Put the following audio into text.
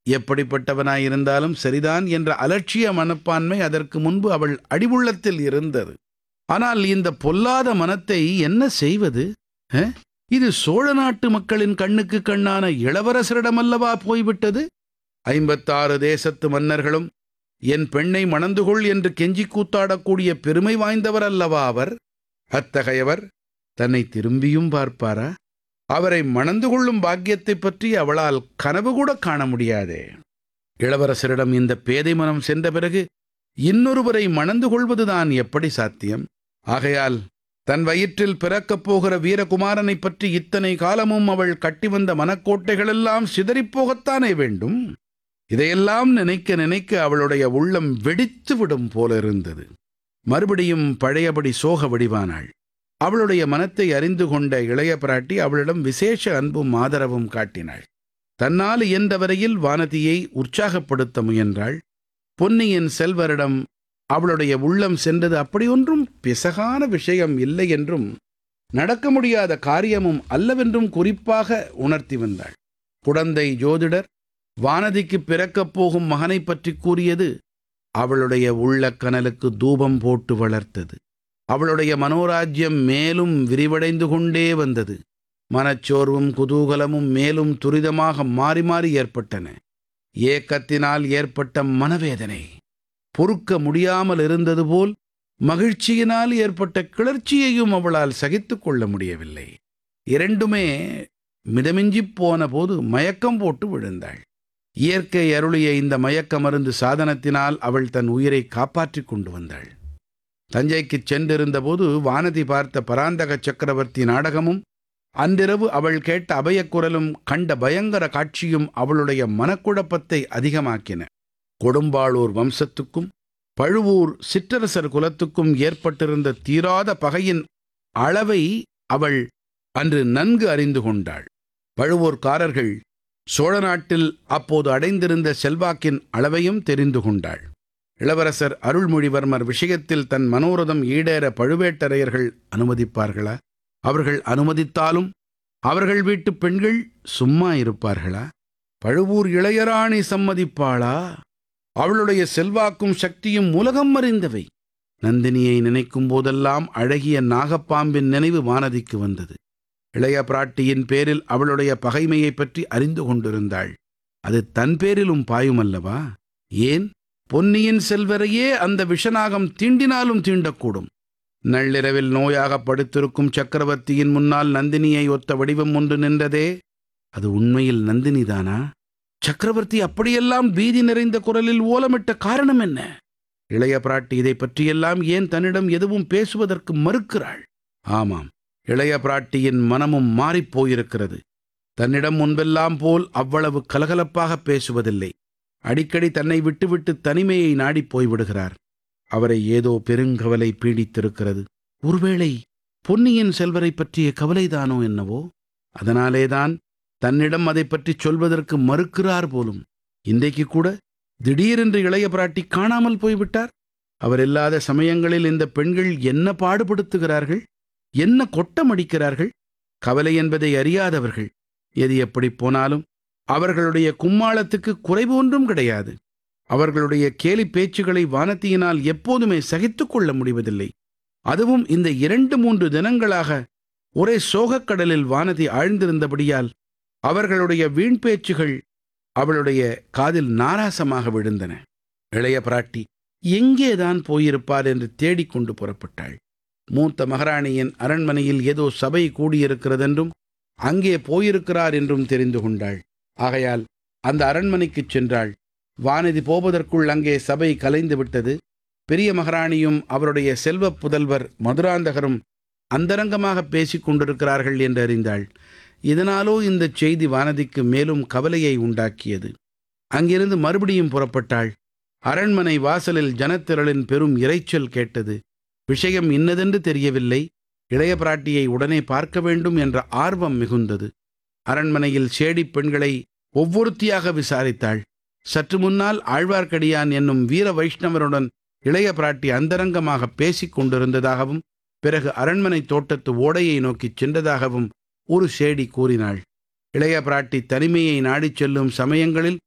எப்படிப்பட்டவனாயிருந்தாலும் சரிதான் என்ற அலட்சிய மனப்பான்மை அதற்கு முன்பு அவள் அடிவுள்ளத்தில் இருந்தது ஆனால் இந்த பொல்லாத மனத்தை என்ன செய்வது அ? இது சோழ நாட்டு மக்களின் கண்ணுக்கு கண்ணான இளவரசரிடமல்லவா போய்விட்டது ஐம்பத்தாறு தேசத்து மன்னர்களும் என் பெண்ணை மணந்து கொள் என்று கெஞ்சி கூத்தாடக்கூடிய பெருமை வாய்ந்தவர் அல்லவா அவர் அத்தகையவர் தன்னை திரும்பியும் பார்ப்பாரா அவரை மணந்து கொள்ளும் பாக்கியத்தைப் பற்றி அவளால் கனவு கூட காண முடியாதே இளவரசரிடம் இந்த பேதை மனம் சென்ற பிறகு இன்னொருவரை மணந்து கொள்வதுதான் எப்படி சாத்தியம் ஆகையால் தன் வயிற்றில் பிறக்கப் போகிற வீரகுமாரனைப் பற்றி இத்தனை காலமும் அவள் கட்டி வந்த மனக்கோட்டைகளெல்லாம் சிதறிப்போகத்தானே வேண்டும் இதையெல்லாம் நினைக்க நினைக்க அவளுடைய உள்ளம் வெடித்து விடும் போல இருந்தது மறுபடியும் பழையபடி சோக வடிவானாள் அவளுடைய மனத்தை அறிந்து கொண்ட இளைய பிராட்டி அவளிடம் விசேஷ அன்பும் ஆதரவும் காட்டினாள் தன்னால் இயன்ற வரையில் வானதியை உற்சாகப்படுத்த முயன்றாள் பொன்னியின் செல்வரிடம் அவளுடைய உள்ளம் சென்றது அப்படியொன்றும் பிசகான விஷயம் இல்லை என்றும் நடக்க முடியாத காரியமும் அல்லவென்றும் குறிப்பாக உணர்த்தி வந்தாள் குடந்தை ஜோதிடர் வானதிக்கு பிறக்கப் போகும் மகனைப் பற்றி கூறியது அவளுடைய உள்ளக் கனலுக்கு தூபம் போட்டு வளர்த்தது அவளுடைய மனோராஜ்யம் மேலும் விரிவடைந்து கொண்டே வந்தது மனச்சோர்வும் குதூகலமும் மேலும் துரிதமாக மாறி மாறி ஏற்பட்டன ஏக்கத்தினால் ஏற்பட்ட மனவேதனை பொறுக்க முடியாமல் இருந்தது போல் மகிழ்ச்சியினால் ஏற்பட்ட கிளர்ச்சியையும் அவளால் சகித்துக் கொள்ள முடியவில்லை இரண்டுமே மிதமிஞ்சிப் போன போது மயக்கம் போட்டு விழுந்தாள் இயற்கை அருளிய இந்த மயக்க மருந்து சாதனத்தினால் அவள் தன் உயிரை காப்பாற்றிக் கொண்டு வந்தாள் தஞ்சைக்குச் சென்றிருந்தபோது வானதி பார்த்த பராந்தக சக்கரவர்த்தி நாடகமும் அன்றிரவு அவள் கேட்ட அபயக்குரலும் கண்ட பயங்கர காட்சியும் அவளுடைய மனக்குழப்பத்தை அதிகமாக்கின கொடும்பாளூர் வம்சத்துக்கும் பழுவூர் சிற்றரசர் குலத்துக்கும் ஏற்பட்டிருந்த தீராத பகையின் அளவை அவள் அன்று நன்கு அறிந்து கொண்டாள் பழுவூர்காரர்கள் சோழ நாட்டில் அப்போது அடைந்திருந்த செல்வாக்கின் அளவையும் தெரிந்து கொண்டாள் இளவரசர் அருள்மொழிவர்மர் விஷயத்தில் தன் மனோரதம் ஈடேற பழுவேட்டரையர்கள் அனுமதிப்பார்களா அவர்கள் அனுமதித்தாலும் அவர்கள் வீட்டு பெண்கள் சும்மா இருப்பார்களா பழுவூர் இளையராணி சம்மதிப்பாளா அவளுடைய செல்வாக்கும் சக்தியும் உலகம் அறிந்தவை நந்தினியை நினைக்கும் போதெல்லாம் அழகிய நாகப்பாம்பின் நினைவு வானதிக்கு வந்தது இளைய பிராட்டியின் பேரில் அவளுடைய பகைமையைப் பற்றி அறிந்து கொண்டிருந்தாள் அது தன் பேரிலும் பாயுமல்லவா ஏன் பொன்னியின் செல்வரையே அந்த விஷநாகம் தீண்டினாலும் தீண்டக்கூடும் நள்ளிரவில் நோயாக படுத்திருக்கும் சக்கரவர்த்தியின் முன்னால் நந்தினியை ஒத்த வடிவம் ஒன்று நின்றதே அது உண்மையில் நந்தினிதானா சக்கரவர்த்தி அப்படியெல்லாம் பீதி நிறைந்த குரலில் ஓலமிட்ட காரணம் என்ன இளைய பிராட்டி இதை பற்றியெல்லாம் ஏன் தன்னிடம் எதுவும் பேசுவதற்கு மறுக்கிறாள் ஆமாம் இளைய பிராட்டியின் மனமும் மாறிப் போயிருக்கிறது தன்னிடம் முன்பெல்லாம் போல் அவ்வளவு கலகலப்பாக பேசுவதில்லை அடிக்கடி தன்னை விட்டுவிட்டு தனிமையை நாடிப் போய்விடுகிறார் அவரை ஏதோ பெருங்கவலை பீடித்திருக்கிறது ஒருவேளை பொன்னியின் செல்வரை பற்றிய கவலைதானோ என்னவோ அதனாலேதான் தன்னிடம் அதை பற்றி சொல்வதற்கு மறுக்கிறார் போலும் இன்றைக்கு கூட திடீரென்று இளைய பிராட்டி காணாமல் போய்விட்டார் அவர் இல்லாத சமயங்களில் இந்த பெண்கள் என்ன பாடுபடுத்துகிறார்கள் என்ன கொட்டமடிக்கிறார்கள் கவலை என்பதை அறியாதவர்கள் எது எப்படி போனாலும் அவர்களுடைய கும்மாளத்துக்கு குறைவு ஒன்றும் கிடையாது அவர்களுடைய கேலி பேச்சுகளை வானத்தியினால் எப்போதுமே சகித்துக் கொள்ள முடிவதில்லை அதுவும் இந்த இரண்டு மூன்று தினங்களாக ஒரே சோகக்கடலில் வானதி ஆழ்ந்திருந்தபடியால் அவர்களுடைய வீண் பேச்சுகள் அவளுடைய காதில் நாராசமாக விழுந்தன இளைய பிராட்டி எங்கேதான் போயிருப்பார் என்று தேடிக்கொண்டு புறப்பட்டாள் மூத்த மகாராணியின் அரண்மனையில் ஏதோ சபை கூடியிருக்கிறதென்றும் அங்கே போயிருக்கிறார் என்றும் தெரிந்து கொண்டாள் ஆகையால் அந்த அரண்மனைக்குச் சென்றாள் வானதி போவதற்குள் அங்கே சபை கலைந்து விட்டது பெரிய மகாராணியும் அவருடைய செல்வப் புதல்வர் மதுராந்தகரும் அந்தரங்கமாக பேசிக் கொண்டிருக்கிறார்கள் என்று அறிந்தாள் இதனாலோ இந்த செய்தி வானதிக்கு மேலும் கவலையை உண்டாக்கியது அங்கிருந்து மறுபடியும் புறப்பட்டாள் அரண்மனை வாசலில் ஜனத்திரளின் பெரும் இரைச்சல் கேட்டது விஷயம் இன்னதென்று தெரியவில்லை இளைய பிராட்டியை உடனே பார்க்க வேண்டும் என்ற ஆர்வம் மிகுந்தது அரண்மனையில் சேடிப் பெண்களை ஒவ்வொருத்தியாக விசாரித்தாள் சற்று முன்னால் ஆழ்வார்க்கடியான் என்னும் வீர வைஷ்ணவருடன் இளைய பிராட்டி அந்தரங்கமாக பேசிக் கொண்டிருந்ததாகவும் பிறகு அரண்மனை தோட்டத்து ஓடையை நோக்கிச் சென்றதாகவும் ஒரு சேடி கூறினாள் இளைய பிராட்டி தனிமையை நாடிச் செல்லும் சமயங்களில்